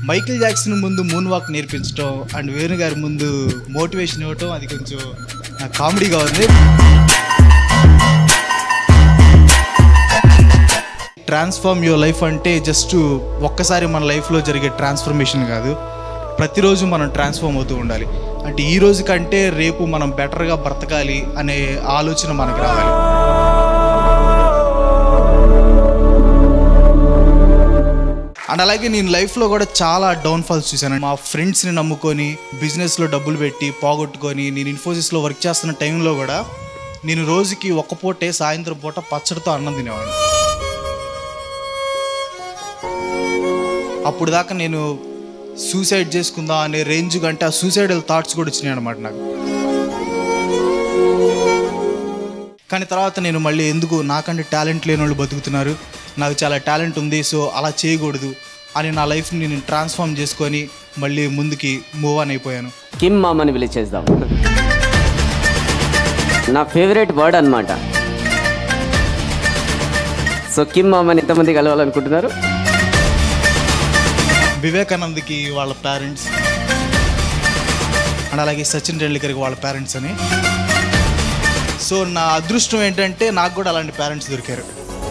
Michael Jackson ముందు moonwalk నేర్పించడం and Venu గారి ముందు మోటివేషన్ ఇవ్వటం అది కొంచెం నాకు కామెడీగా ఉంది ట్రాన్స్ఫార్మ్ యువర్ లైఫ్ అంటే జస్ట్ ఒక్కసారి మన లైఫ్లో జరిగే ట్రాన్స్ఫర్మేషన్ కాదు ప్రతిరోజు మనం ట్రాన్స్ఫార్మ్ అవుతూ ఉండాలి అంటే ఈ రోజు కంటే రేపు మనం బెటర్గా బ్రతకాలి అనే ఆలోచన మనకు రావాలి అండ్ అలాగే నేను లైఫ్లో కూడా చాలా డౌన్ఫాల్స్ చూశాను మా ఫ్రెండ్స్ని నమ్ముకొని బిజినెస్లో డబ్బులు పెట్టి పోగొట్టుకొని నేను ఇన్ఫోసిస్లో వర్క్ చేస్తున్న టైంలో కూడా నేను రోజుకి ఒక్క పూటే సాయంత్రం పూట పచ్చడితో అన్నం తినేవాడిని అప్పుడు దాకా నేను సూసైడ్ చేసుకుందా అనే రేంజ్ కంటే ఆ సూసైడల్ థాట్స్ కూడా వచ్చినాయి అనమాట నాకు కానీ తర్వాత నేను మళ్ళీ ఎందుకు నాకంటే టాలెంట్ లేని వాళ్ళు బతుకుతున్నారు నాకు చాలా టాలెంట్ ఉంది సో అలా చేయకూడదు అని నా లైఫ్ని నేను ట్రాన్స్ఫార్మ్ చేసుకొని మళ్ళీ ముందుకి మూవ్ ఆన్ అయిపోయాను కిమ్ మామని పిలిచేద్దాం నా ఫేవరెట్ వర్డ్ అన్నమాట సో కిమ్ మామని ఎంతమంది కలవాలనుకుంటున్నారు వివేకానంద్కి వాళ్ళ పేరెంట్స్ అండ్ అలాగే సచిన్ టెండూల్కర్కి వాళ్ళ పేరెంట్స్ అని సో నా అదృష్టం ఏంటంటే నాకు కూడా అలాంటి పేరెంట్స్ దొరికారు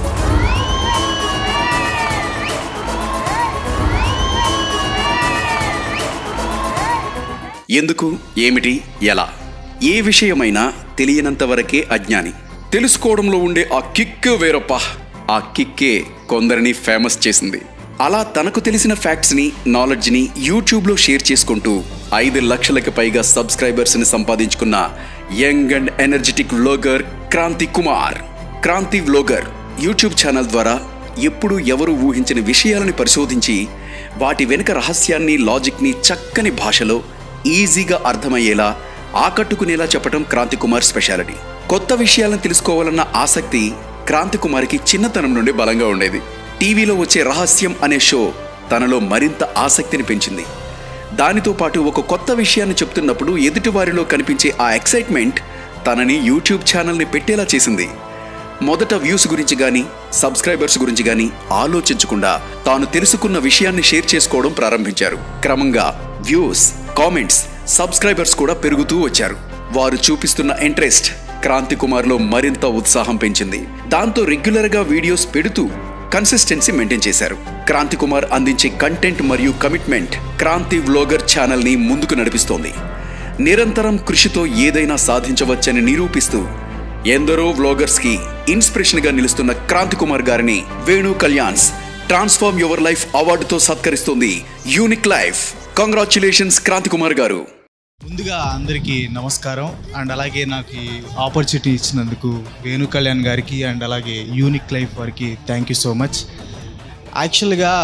ఎందుకు ఏమిటి ఎలా ఏ విషయమైనా తెలియనంత వరకే అజ్ఞాని తెలుసుకోవడంలో ఉండే ఆ కిక్ వేరప్ప ఆ కిక్కే కొందరిని ఫేమస్ చేసింది అలా తనకు తెలిసిన ఫ్యాక్ట్స్ని నాలెడ్జ్ని యూట్యూబ్లో షేర్ చేసుకుంటూ ఐదు లక్షలకు పైగా సబ్స్క్రైబర్స్ని సంపాదించుకున్న young and energetic vlogger Kranthi Kumar Kranthi vlogger YouTube channel ద్వారా ఎప్పుడు ఎవరు ఊహించని విషయాలను పరిశోధించి వాటి వెనుక రహస్యాన్ని లాజిక్ని చక్కని భాషలో ఈజీగా అర్థమయ్యేలా ఆకట్టుకునేలా చెప్పడం క్రాంతి కుమార్ స్పెషాలిటీ కొత్త విషయాలను తెలుసుకోవాలన్న ఆసక్తి క్రాంతి కుమార్కి చిన్నతనం నుండి బలంగా ఉండేది టీవీలో వచ్చే రహస్యం అనే షో తనలో మరింత ఆసక్తిని పెంచింది దానితో పాటు ఒక కొత్త విషయాన్ని చెప్తున్నప్పుడు ఎదుటివారిలో కనిపించే ఆ ఎక్సైట్మెంట్ తనని యూట్యూబ్ ఛానల్ని పెట్టేలా చేసింది మొదట వ్యూస్ గురించి కానీ సబ్స్క్రైబర్స్ గురించి కానీ ఆలోచించకుండా తాను తెలుసుకున్న విషయాన్ని షేర్ చేసుకోవడం ప్రారంభించారు క్రమంగా వ్యూస్ కామెంట్స్ సబ్స్క్రైబర్స్ కూడా పెరుగుతూ వచ్చారు వారు చూపిస్తున్న ఇంట్రెస్ట్ క్రాంతి కుమార్లో మరింత ఉత్సాహం పెంచింది దాంతో రెగ్యులర్గా వీడియోస్ పెడుతూ కన్సిస్టెన్సీ మెయింటైన్ చేశారు క్రాంతి కుమార్ అందించే కంటెంట్ మరియు కమిట్మెంట్ క్రాంతి వ్లోగర్ ఛానల్ని ముందుకు నడిపిస్తోంది నిరంతరం కృషితో ఏదైనా సాధించవచ్చని నిరూపిస్తూ ఎందరో వ్లోగర్స్కి ఇన్స్పిరేషన్గా నిలుస్తున్న క్రాంతి కుమార్ గారిని Venu Kalyan's transform your life అవార్డుతో సత్కరిస్తుంది unique life congratulations Kranthi Kumar గారు ముందుగా అందరికీ నమస్కారం అండ్ అలాగే నాకు ఈ ఆపర్చునిటీ ఇచ్చినందుకు వేణు కళ్యాణ్ గారికి అండ్ అలాగే యూనిక్ లైఫ్ వారికి థ్యాంక్ యూ సో మచ్ యాక్చువల్గా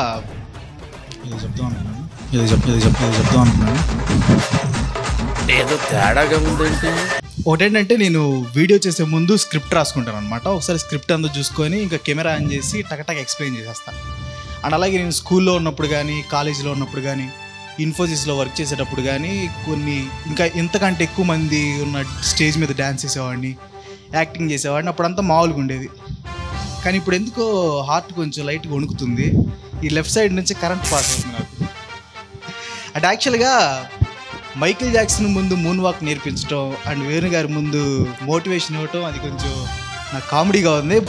ఏదో చెప్తాం అనుకున్నాను ఏదో చెప్ ఏదో చెప్ ఏదో చెప్తాం అనుకున్నాను ఏదో తేడాగా ఉందేంటి ఒకటేంటంటే నేను వీడియో చేసే ముందు స్క్రిప్ట్ రాసుకుంటాను అనమాట ఒకసారి స్క్రిప్ట్ అంతా చూసుకొని ఇంకా కెమెరా ఆన్ చేసి టకటక్ ఎక్స్ప్లెయిన్ చేసేస్తాను అండ్ అలాగే నేను స్కూల్లో ఉన్నప్పుడు కానీ కాలేజీలో ఉన్నప్పుడు కానీ ఇన్ఫోసిస్లో వర్క్ చేసేటప్పుడు కానీ కొన్ని ఇంకా ఇంతకంటే ఎక్కువ మంది ఉన్న స్టేజ్ మీద డ్యాన్స్ చేసేవాడిని యాక్టింగ్ చేసేవాడిని అప్పుడంతా మామూలుగా ఉండేది కానీ ఇప్పుడు ఎందుకో హార్ట్ కొంచెం లైట్గా వణుకుతుంది ఈ లెఫ్ట్ సైడ్ నుంచి కరెంట్ పాస్ అవుతుంది నాకు అంటే యాక్చువల్గా మైకిల్ జాక్సన్ ముందు మూన్ వాక్ నేర్పించడం అండ్ వేణు గారి ముందు మోటివేషన్ ఇవ్వటం అది కొంచెం నాకు కామెడీగా ఉంది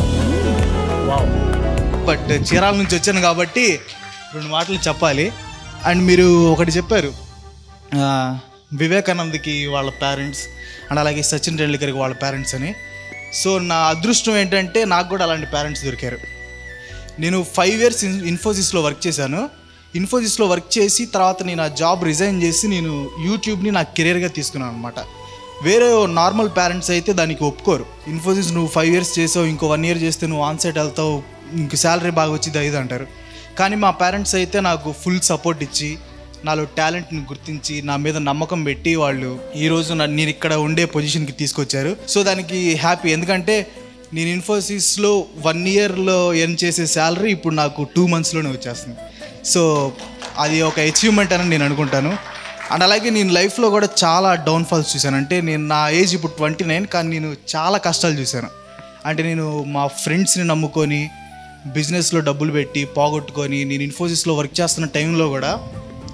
బట్ చీరాల నుంచి వచ్చాను కాబట్టి రెండు మాటలు చెప్పాలి అండ్ మీరు ఒకటి చెప్పారు ఆ, వివేకానంద్కి వాళ్ళ పేరెంట్స్ అండ్ అలాగే సచిన్ టెండూల్కర్కి వాళ్ళ పేరెంట్స్ అని సో నా అదృష్టం ఏంటంటే నాకు కూడా అలాంటి పేరెంట్స్ దొరికారు నేను ఫైవ్ ఇయర్స్ ఇన్ ఇన్ఫోసిస్లో వర్క్ చేశాను ఇన్ఫోసిస్లో వర్క్ చేసి తర్వాత నేను ఆ జాబ్ రిజైన్ చేసి నేను యూట్యూబ్ని నా కెరీర్గా తీసుకున్నాను అనమాట వేరే నార్మల్ పేరెంట్స్ అయితే దానికి ఒప్పుకోరు ఇన్ఫోసిస్ నువ్వు ఫైవ్ ఇయర్స్ చేసావు ఇంకో వన్ ఇయర్ చేస్తే నువ్వు ఆన్ సైట్ వెళ్తావు ఇంక శాలరీ బాగా వచ్చింది ఇది అంటారు కానీ మా పేరెంట్స్ అయితే నాకు ఫుల్ సపోర్ట్ ఇచ్చి నాలో టాలెంట్ని గుర్తించి నా మీద నమ్మకం పెట్టి వాళ్ళు ఈరోజు నన్ను నేను ఇక్కడ ఉండే పొజిషన్కి తీసుకొచ్చారు సో దానికి హ్యాపీ ఎందుకంటే నేను ఇన్ఫోసిస్లో వన్ ఇయర్లో ఎర్న్ చేసే శాలరీ ఇప్పుడు నాకు టూ మంత్స్లోనే వచ్చేస్తుంది సో అది ఒక అచీవ్మెంట్ అని నేను అనుకుంటాను అండ్ అలాగే నేను లైఫ్లో కూడా చాలా డౌన్ఫాల్స్ చూశాను అంటే నేను నా ఏజ్ ఇప్పుడు ట్వంటీ నైన్ కానీ నేను చాలా కష్టాలు చూశాను అంటే నేను మా ఫ్రెండ్స్ని నమ్ముకొని బిజినెస్లో డబ్బులు పెట్టి పోగొట్టుకొని నేను ఇన్ఫోసిస్లో వర్క్ చేస్తున్న టైంలో కూడా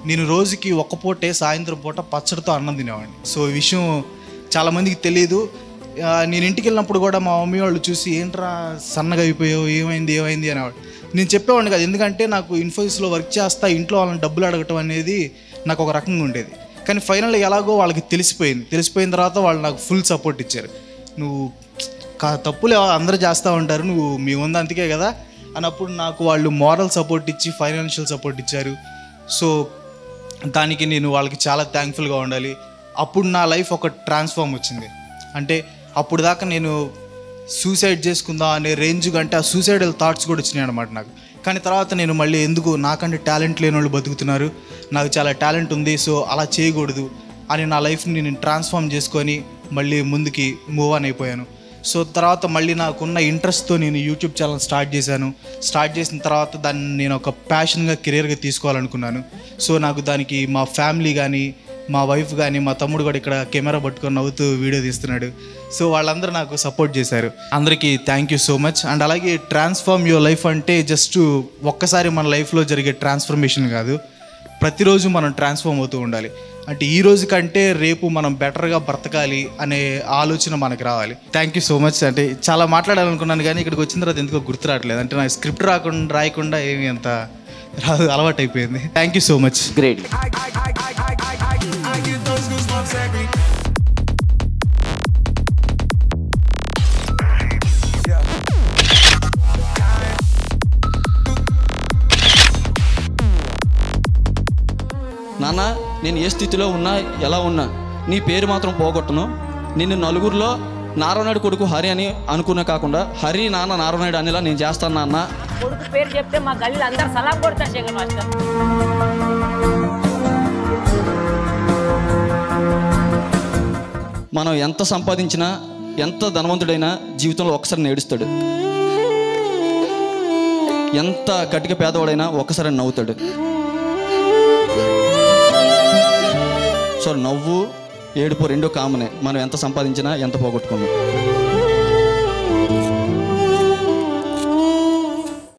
నేను రోజుకి ఒక్క పూటే సాయంత్రం పూట పచ్చడితో అన్నం తినేవాడిని సో ఈ విషయం చాలామందికి తెలియదు ఆ, నేను ఇంటికి వెళ్ళినప్పుడు కూడా మా మమ్మీ వాళ్ళు చూసి ఏంట్రా సన్నగా అయిపోయావు ఏమైంది ఏమైంది అనేవాడు నేను చెప్పేవాడిని కాదు ఎందుకంటే నాకు ఇన్ఫోసిస్లో వర్క్ చేస్తా ఇంట్లో వాళ్ళని డబ్బులు అడగటం అనేది నాకు ఒక రకంగా ఉండేది కానీ ఫైనల్ ఎలాగో వాళ్ళకి తెలిసిపోయింది తెలిసిపోయిన తర్వాత వాళ్ళు నాకు ఫుల్ సపోర్ట్ ఇచ్చారు నువ్వు కా తప్పులు అందరూ చేస్తూ ఉంటారు నువ్వు మీ ఉంది అందుకే కదా అన్నప్పుడు నాకు వాళ్ళు మారల్ సపోర్ట్ ఇచ్చి ఫైనాన్షియల్ సపోర్ట్ ఇచ్చారు సో దానికి నేను వాళ్ళకి చాలా థ్యాంక్ఫుల్గా ఉండాలి అప్పుడు నా లైఫ్ ఒక ట్రాన్స్ఫార్మ్ వచ్చింది అంటే అప్పుడు దాకా నేను సూసైడ్ చేసుకుందా అనే రేంజ్ కంటే ఆ సూసైడల్ థాట్స్ కూడా వచ్చినాయి అనమాట నాకు కానీ తర్వాత నేను మళ్ళీ ఎందుకు నాకంటే టాలెంట్ లేని వాళ్ళు బతుకుతున్నారు నాకు చాలా టాలెంట్ ఉంది సో అలా చేయకూడదు అని నా లైఫ్ని నేను ట్రాన్స్ఫార్మ్ చేసుకొని మళ్ళీ ముందుకి మూవ్ ఆన్ అయిపోయాను సో తర్వాత మళ్ళీ నాకున్న ఇంట్రెస్ట్తో నేను యూట్యూబ్ ఛానల్ స్టార్ట్ చేశాను స్టార్ట్ చేసిన తర్వాత దాన్ని నేను ఒక ప్యాషన్గా కెరీర్గా తీసుకోవాలనుకున్నాను సో నాకు దానికి మా ఫ్యామిలీ కానీ మా వైఫ్ కానీ మా తమ్ముడు కూడా ఇక్కడ కెమెరా పట్టుకొని నవ్వుతూ వీడియో తీస్తున్నాడు సో వాళ్ళందరూ నాకు సపోర్ట్ చేశారు అందరికీ thank you so much and అలాగే ట్రాన్స్ఫార్మ్ యువర్ లైఫ్ అంటే జస్ట్ ఒక్కసారి మన లైఫ్లో జరిగే ట్రాన్స్ఫర్మేషన్ కాదు ప్రతిరోజు మనం ట్రాన్స్ఫార్మ్ అవుతూ ఉండాలి అంటే ఈ రోజు కంటే రేపు మనం బెటర్గా బ్రతకాలి అనే ఆలోచన మనకు రావాలి థ్యాంక్ యూ సో మచ్ అంటే చాలా మాట్లాడాలనుకున్నాను కానీ ఇక్కడికి వచ్చిన తర్వాత ఎందుకో గుర్తు రావట్లేదు అంటే నాకు స్క్రిప్ట్ రాకుండా రాయకుండా ఏమి అంత రాదు అలవాటు అయిపోయింది thank you so much great నాన్న నేను ఏ స్థితిలో ఉన్నా ఎలా ఉన్నా నీ పేరు మాత్రం పోగొట్టను నిన్ను నలుగురిలో నారాయణుడు కొడుకు హరి అని అనుకునే కాకుండా హరి నాన్న నారాయణుడు అనేలా నేను చేస్తాను నాన్న కొడుకు పేరు చెప్తే మా గల్లీలో అందరు సలాం కొడతారు శేఖర్ మాస్టర్ మనం ఎంత సంపాదించినా ఎంత ధనవంతుడైనా జీవితంలో ఒకసారి నేడుస్తాడు ఎంత కటిక పేదవాడైనా ఒక్కసారి నవ్వుతాడు సో నవ్వు ఏడుపు రెండో కామనే మనం ఎంత సంపాదించినా ఎంత పోగొట్టుకున్నాం